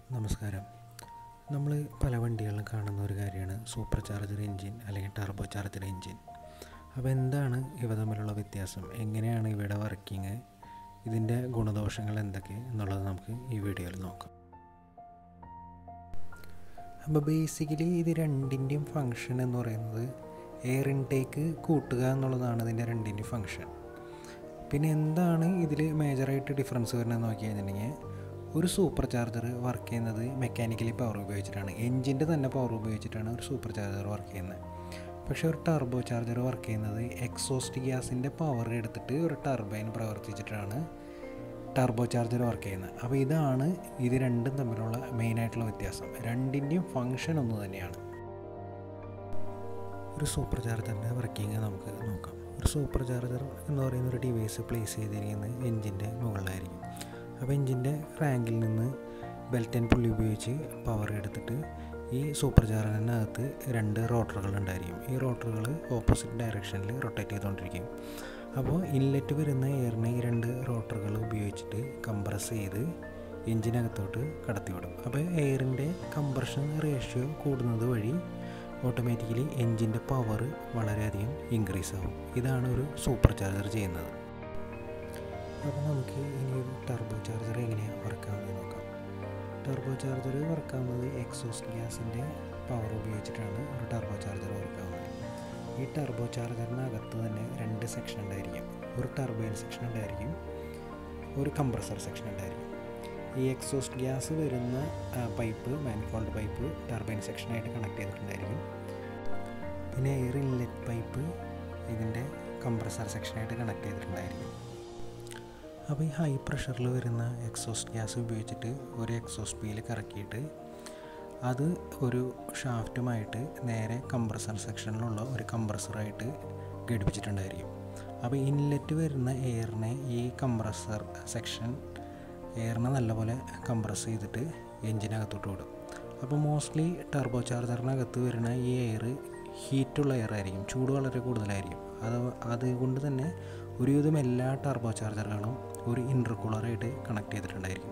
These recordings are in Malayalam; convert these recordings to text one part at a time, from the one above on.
നമസ്കാരം നമ്മൾ പല വണ്ടികളിലും കാണുന്ന ഒരു കാര്യമാണ് സൂപ്പർ ചാർജർ എൻജിൻ അല്ലെങ്കിൽ ടർബോ ചാർജർ എൻജിൻ അപ്പോൾ എന്താണ് ഇവ തമ്മിലുള്ള വ്യത്യാസം എങ്ങനെയാണ് ഇവയുടെ വർക്കിംഗ് ഇതിൻ്റെ ഗുണദോഷങ്ങൾ എന്തൊക്കെ എന്നുള്ളത് നമുക്ക് ഈ വീഡിയോയിൽ നോക്കാം അപ്പോൾ ബേസിക്കലി ഇത് രണ്ടിൻ്റെയും ഫങ്ഷൻ എന്ന് പറയുന്നത് എയർ ഇൻടേക്ക് കൂട്ടുക എന്നുള്ളതാണ് ഇതിൻ്റെ രണ്ടിൻ്റെയും ഫങ്ഷൻ പിന്നെ എന്താണ് ഇതിൽ മേജറായിട്ട് ഡിഫറൻസ് വരുന്നത് നോക്കി കഴിഞ്ഞിട്ടുണ്ടെങ്കിൽ ഒരു സൂപ്പർ ചാർജർ വർക്ക് ചെയ്യുന്നത് മെക്കാനിക്കലി പവർ ഉപയോഗിച്ചിട്ടാണ് എൻജിൻ്റെ തന്നെ പവർ ഉപയോഗിച്ചിട്ടാണ് ഒരു സൂപ്പർ ചാർജർ വർക്ക് ചെയ്യുന്നത് പക്ഷേ ഒരു ടർബോ ചാർജർ വർക്ക് ചെയ്യുന്നത് എക്സോസ്റ്റ് ഗ്യാസിൻ്റെ പവർ എടുത്തിട്ട് ഒരു ടർബൈൻ പ്രവർത്തിച്ചിട്ടാണ് ടർബോ ചാർജർ വർക്ക് ചെയ്യുന്നത് അപ്പോൾ ഇതാണ് ഇത് രണ്ടും തമ്മിലുള്ള മെയിനായിട്ടുള്ള വ്യത്യാസം രണ്ടിൻ്റെയും ഫങ്ഷൻ ഒന്ന് തന്നെയാണ് ഒരു സൂപ്പർ ചാർജറിൻ്റെ വർക്കിംഗ് നമുക്ക് നോക്കാം ഒരു സൂപ്പർ ചാർജർ എന്ന് പറയുന്ന ഒരു ഡിവൈസ് പ്ലേസ് ചെയ്തിരിക്കുന്നത് എൻജിൻ്റെ മുകളിലായിരിക്കും അപ്പോൾ എൻജിൻ്റെ റാങ്കിൽ നിന്ന് ബെൽറ്റ് ആൻഡ് പുള്ളി ഉപയോഗിച്ച് പവർ എടുത്തിട്ട് ഈ സൂപ്പർ ചാർജറിനകത്ത് രണ്ട് റോട്ടറുകൾ ഉണ്ടായിരിക്കും ഈ റോട്ടറുകൾ ഓപ്പോസിറ്റ് ഡയറക്ഷനിൽ റൊട്ടേറ്റ് ചെയ്തുകൊണ്ടിരിക്കും അപ്പോൾ ഇൻലെറ്റ് വരുന്ന എയറിനെ ഈ രണ്ട് റോട്ടറുകൾ ഉപയോഗിച്ചിട്ട് കംപ്രസ് ചെയ്ത് എൻജിനകത്തോട്ട് കടത്തിവിടും അപ്പോൾ എയറിൻ്റെ കംപ്രഷൻ റേഷ്യോ കൂടുന്നത് വഴി ഓട്ടോമാറ്റിക്കലി എൻജിൻ്റെ പവർ വളരെയധികം ഇൻക്രീസ് ആവും ഇതാണ് ഒരു സൂപ്പർ ചാർജർ ചെയ്യുന്നത് അപ്പോൾ നമുക്ക് ഇനി ഒരു ടർബോ ചാർജർ എങ്ങനെയാണ് വർക്കാവുന്നത് നോക്കാം ടർബോ ചാർജർ വർക്കാവുന്നത് എക്സോസ്റ്റ് ഗ്യാസിൻ്റെ പവർ ഉപയോഗിച്ചിട്ടാണ് ഒരു ടർബോ ചാർജർ വർക്കാവുന്നത് ഈ ടർബോ ചാർജറിനകത്ത് തന്നെ രണ്ട് സെക്ഷൻ ഉണ്ടായിരിക്കും ഒരു ടർബൈൻ സെക്ഷൻ ഉണ്ടായിരിക്കും ഒരു കംപ്രസർ സെക്ഷൻ ഉണ്ടായിരിക്കും ഈ എക്സോസ്റ്റ് ഗ്യാസ് വരുന്ന പൈപ്പ് മാൻഫോൾഡ് പൈപ്പ് ടർബൈൻ സെക്ഷനായിട്ട് കണക്ട് ചെയ്തിട്ടുണ്ടായിരിക്കും പിന്നെ എയർ ഇൻലെറ്റ് പൈപ്പ് ഇതിൻ്റെ കംപ്രസർ സെക്ഷനായിട്ട് കണക്ട് ചെയ്തിട്ടുണ്ടായിരിക്കും അപ്പോൾ ഈ ഹൈ പ്രഷറിൽ വരുന്ന എക്സോസ്റ്റ് ഗ്യാസ് ഉപയോഗിച്ചിട്ട് ഒരു എക്സോസ്റ്റ് വീൽ കറക്കിയിട്ട് അത് ഒരു ഷാഫ്റ്റുമായിട്ട് നേരെ കംപ്രസർ സെക്ഷനിലുള്ള ഒരു കംപ്രസറായിട്ട് ഘടിപ്പിച്ചിട്ടുണ്ടായിരിക്കും അപ്പോൾ ഇൻലെറ്റ് വരുന്ന എയറിനെ ഈ കംപ്രസർ സെക്ഷൻ എയറിനെ നല്ലപോലെ കംപ്രസ് ചെയ്തിട്ട് എൻജിനകത്തോട്ട് വിടും അപ്പോൾ മോസ്റ്റ്ലി ടർബോ ചാർജറിനകത്ത് വരുന്ന ഈ എയർ ഹീറ്റുള്ള എയർ ആയിരിക്കും ചൂട് വളരെ കൂടുതലായിരിക്കും അത് അതുകൊണ്ട് തന്നെ ഒരുവിധം എല്ലാ ടർബോ ചാർജറുകളും ഒരു ഇൻ്റർകൂളറായിട്ട് കണക്ട് ചെയ്തിട്ടുണ്ടായിരിക്കും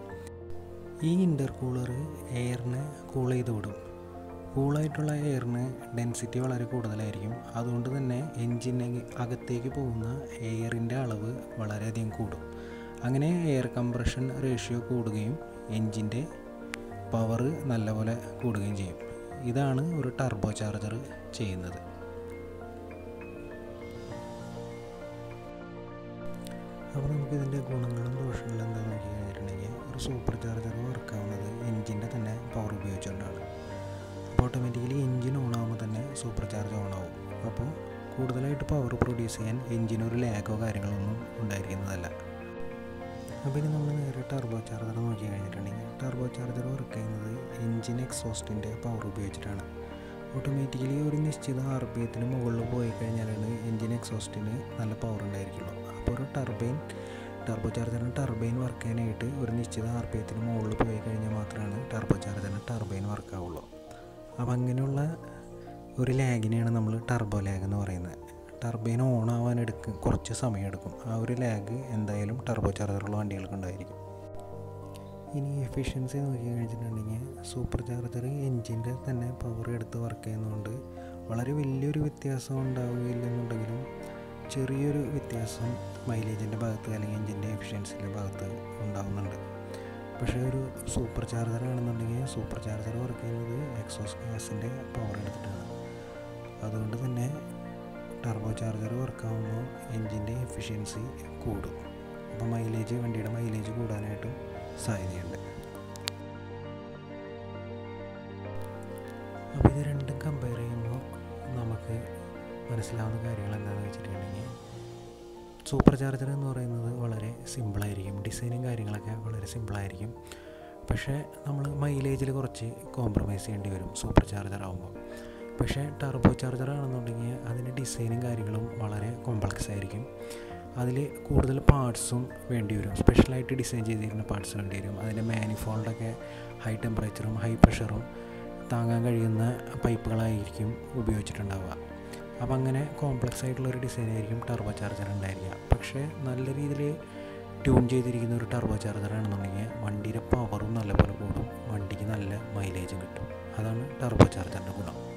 ഈ ഇൻ്റർകൂളർ എയറിനെ കൂൾ ചെയ്ത് വിടും കൂളായിട്ടുള്ള എയറിന് ഡെൻസിറ്റി വളരെ കൂടുതലായിരിക്കും അതുകൊണ്ട് തന്നെ എൻജിന് അകത്തേക്ക് പോകുന്ന എയറിൻ്റെ അളവ് വളരെയധികം കൂടും അങ്ങനെ എയർ കംപ്രഷൻ റേഷ്യോ കൂടുകയും എൻജിൻ്റെ പവർ നല്ലപോലെ കൂടുകയും ചെയ്യും ഇതാണ് ഒരു ടർബോ ചാർജർ ചെയ്യുന്നത് അപ്പോൾ നമുക്ക് ഇതിൻ്റെ ഗുണങ്ങളും ദോഷങ്ങളും എന്താണെന്ന് നോക്കി കഴിഞ്ഞിട്ടുണ്ടെങ്കിൽ ഒരു സൂപ്പർ ചാർജർ വർക്കാവുന്നത് എൻജിൻ്റെ തന്നെ പവർ ഉപയോഗിച്ചുകൊണ്ടാണ് അപ്പോൾ ഓട്ടോമാറ്റിക്കലി എൻജിൻ ഓൺ ആകുമ്പോൾ തന്നെ സൂപ്പർ ചാർജ് ഓൺ ആവും അപ്പോൾ കൂടുതലായിട്ട് പവർ പ്രൊഡ്യൂസ് ചെയ്യാൻ എൻജിനൊരു ലാഗോ കാര്യങ്ങളൊന്നും ഉണ്ടായിരിക്കുന്നതല്ല അപ്പോൾ ഇനി നമ്മൾ നേരെ ടർബോ ചാർജർ നോക്കി കഴിഞ്ഞിട്ടുണ്ടെങ്കിൽ ടർബോ ചാർജർ വർക്ക് ചെയ്യുന്നത് എൻജിൻ എക്സോസ്റ്റിൻ്റെ പവർ ഉപയോഗിച്ചിട്ടാണ് ഓട്ടോമാറ്റിക്കലി ഒരു നിശ്ചിത ആർ പി എത്തിന് മുകളിൽ പോയി കഴിഞ്ഞാലാണ് എൻജിൻ എക്സോസ്റ്റിന് നല്ല പവർ ഉണ്ടായിരിക്കുള്ളൂ അപ്പോൾ ഒരു ടർബൈൻ ടർബോ ചാർജറിന് ടർബൈൻ വർക്ക് ചെയ്യാനായിട്ട് ഒരു നിശ്ചിത ആർ പി എത്തിന് മുകളിൽ പോയി കഴിഞ്ഞാൽ മാത്രമാണ് ടർബോ ചാർജറിന് ടർബൈൻ വർക്ക് ആവുള്ളൂ അപ്പോൾ അങ്ങനെയുള്ള ഒരു ലാഗിനെയാണ് നമ്മൾ ടർബോ ലാഗ് എന്ന് പറയുന്നത് ടർബൈൻ ഓൺ ആവാൻ എടുക്കും കുറച്ച് സമയം എടുക്കും ആ ഒരു ലാഗ് എന്തായാലും ടർബോ ചാർജറുള്ള വണ്ടികൾക്ക് ഉണ്ടായിരിക്കും ഇനി എഫിഷ്യൻസി നോക്കി കഴിഞ്ഞിട്ടുണ്ടെങ്കിൽ സൂപ്പർ ചാർജർ എൻജിൻ്റെ തന്നെ പവർ എടുത്ത് വർക്ക് ചെയ്യുന്നതുകൊണ്ട് വളരെ വലിയൊരു വ്യത്യാസം ഉണ്ടാവുകയില്ലെന്നുണ്ടെങ്കിലും ചെറിയൊരു വ്യത്യാസം മൈലേജിൻ്റെ ഭാഗത്ത് അല്ലെങ്കിൽ എൻജിൻ്റെ എഫിഷ്യൻസിൻ്റെ ഭാഗത്ത് ഉണ്ടാകുന്നുണ്ട് പക്ഷേ ഒരു സൂപ്പർ ചാർജർ ആണെന്നുണ്ടെങ്കിൽ സൂപ്പർ ചാർജർ വർക്ക് ചെയ്യുന്നത് എക്സോസ് ഗ്യാസിൻ്റെ പവർ എടുത്തിട്ടാണ് അതുകൊണ്ട് തന്നെ ടർബോ ചാർജർ വർക്കാവുമ്പോൾ എൻജിൻ്റെ എഫിഷ്യൻസി കൂടും അപ്പോൾ മൈലേജ് വണ്ടിയുടെ മൈലേജ് കൂടാനായിട്ടും സാധ്യതയുണ്ട് അപ്പോൾ ഇത് രണ്ടും കമ്പയർ ചെയ്യുമ്പോൾ നമുക്ക് മനസ്സിലാവുന്ന കാര്യങ്ങൾ എന്താണെന്ന് വെച്ചിട്ടുണ്ടെങ്കിൽ സൂപ്പർ ചാർജർ എന്ന് പറയുന്നത് വളരെ സിമ്പിളായിരിക്കും ഡിസൈനും കാര്യങ്ങളൊക്കെ വളരെ സിമ്പിളായിരിക്കും പക്ഷേ നമ്മൾ മൈലേജിൽ കുറച്ച് കോംപ്രമൈസ് ചെയ്യേണ്ടി വരും സൂപ്പർ ചാർജർ ആകുമ്പോൾ പക്ഷേ ടർബോ ചാർജർ ആണെന്നുണ്ടെങ്കിൽ അതിൻ്റെ ഡിസൈനും കാര്യങ്ങളും വളരെ കോംപ്ലക്സ് ആയിരിക്കും അതിൽ കൂടുതൽ പാർട്സും വേണ്ടി വരും സ്പെഷ്യലായിട്ട് ഡിസൈൻ ചെയ്തിരുന്ന പാർട്സ് വേണ്ടി വരും അതിൻ്റെ മാനിഫോൾഡൊക്കെ ഹൈ ടെമ്പറേച്ചറും ഹൈ പ്രഷറും താങ്ങാൻ കഴിയുന്ന പൈപ്പുകളായിരിക്കും ഉപയോഗിച്ചിട്ടുണ്ടാവുക അപ്പോൾ അങ്ങനെ കോംപ്ലക്സ് ആയിട്ടുള്ളൊരു ഡിസൈൻ ആയിരിക്കും ടർബോ ചാർജർ ഉണ്ടായിരിക്കുക പക്ഷേ നല്ല രീതിയിൽ ട്യൂൺ ചെയ്തിരിക്കുന്ന ഒരു ടർബോ ചാർജർ ആണെന്നുണ്ടെങ്കിൽ വണ്ടിയുടെ പവറും നല്ലപോലെ കൂടും വണ്ടിക്ക് മൈലേജും കിട്ടും അതാണ് ടർബോ ചാർജറിൻ്റെ ഗുണം